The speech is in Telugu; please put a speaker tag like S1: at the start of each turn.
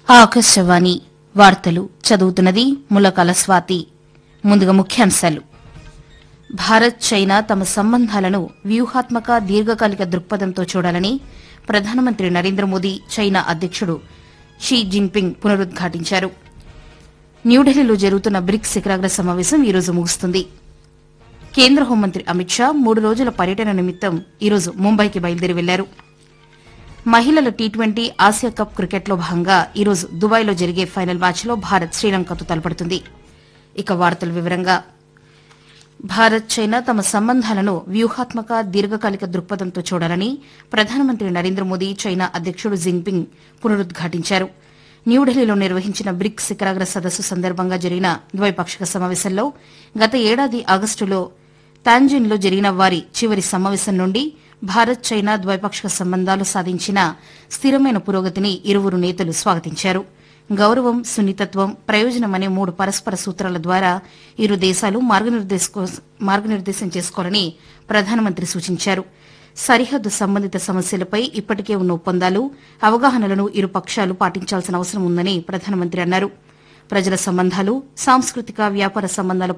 S1: ఆకాశవాణి వార్తలు చదువుతున్నది ములకాల స్వాతి ముందుగా ముఖ్యాంశాలు భారత్ చైనా తమ సంబంధాలను వ్యూహాత్మక దీర్ఘకాలిక దృక్పథంతో చూడాలని ప్రధానమంత్రి నరేంద్ర మోదీ చైనా అధ్యకుడు షీ జిన్పింగ్ పునరుద్ఘాటించారు న్యూఢిల్లీలో జరుగుతున్న బ్రిక్స్ శిఖరాగ్ర సమావేశం ఈరోజు ముగుస్తుంది కేంద్ర హోంమంత్రి అమిత్ షా మూడు రోజుల పర్యటన నిమిత్తం ఈరోజు ముంబైకి బయలుదేరి వెళ్లారు మహిళల టీ ట్వంటీ ఆసియా కప్ క్రికెట్లో భాగంగా ఈరోజు దుబాయ్లో జరిగే ఫైనల్ మ్యాచ్లో భారత్ శ్రీలంకతో తలపడుతుంది ఇక వార్తల వివరంగా భారత్ చైనా తమ సంబంధాలను వ్యూహాత్మక దీర్ఘకాలిక దృక్పథంతో చూడాలని ప్రధానమంత్రి నరేంద్ర మోదీ చైనా అధ్యకుడు జిన్పింగ్ పునరుద్ఘాటించారు న్యూఢిల్లీలో నిర్వహించిన బ్రిక్స్ శిఖరాగ్ర సదస్సు సందర్భంగా జరిగిన ద్వైపాక్షిక సమావేశంలో గత ఏడాది ఆగస్టులో తాంజిన్లో జరిగిన వారి చివరి సమావేశం నుండి భారత్ చైనా ద్వైపాక్షిక సంబంధాలు సాధించిన స్థిరమైన పురోగతిని ఇరువురు నేతలు స్వాగతించారు గౌరవం సున్నితత్వం ప్రయోజనం అనే మూడు పరస్పర సూత్రాల ద్వారా ఇరు దేశాలు మార్గనిర్దేశకో- మార్గనిర్దేశం చేసుకోవాలని ప్రధానమంత్రి సూచించారు సరిహద్దు సంబంధిత సమస్యలపై ఇప్పటికే ఉన్న ఒప్పందాలు అవగాహనలను ఇరు పక్షాలు పాటించాల్సిన అవసరం ఉందని ప్రధానమంత్రి అన్నారు ప్రజల సంబంధాలు సాంస్కృతిక వ్యాపార సంబంధాల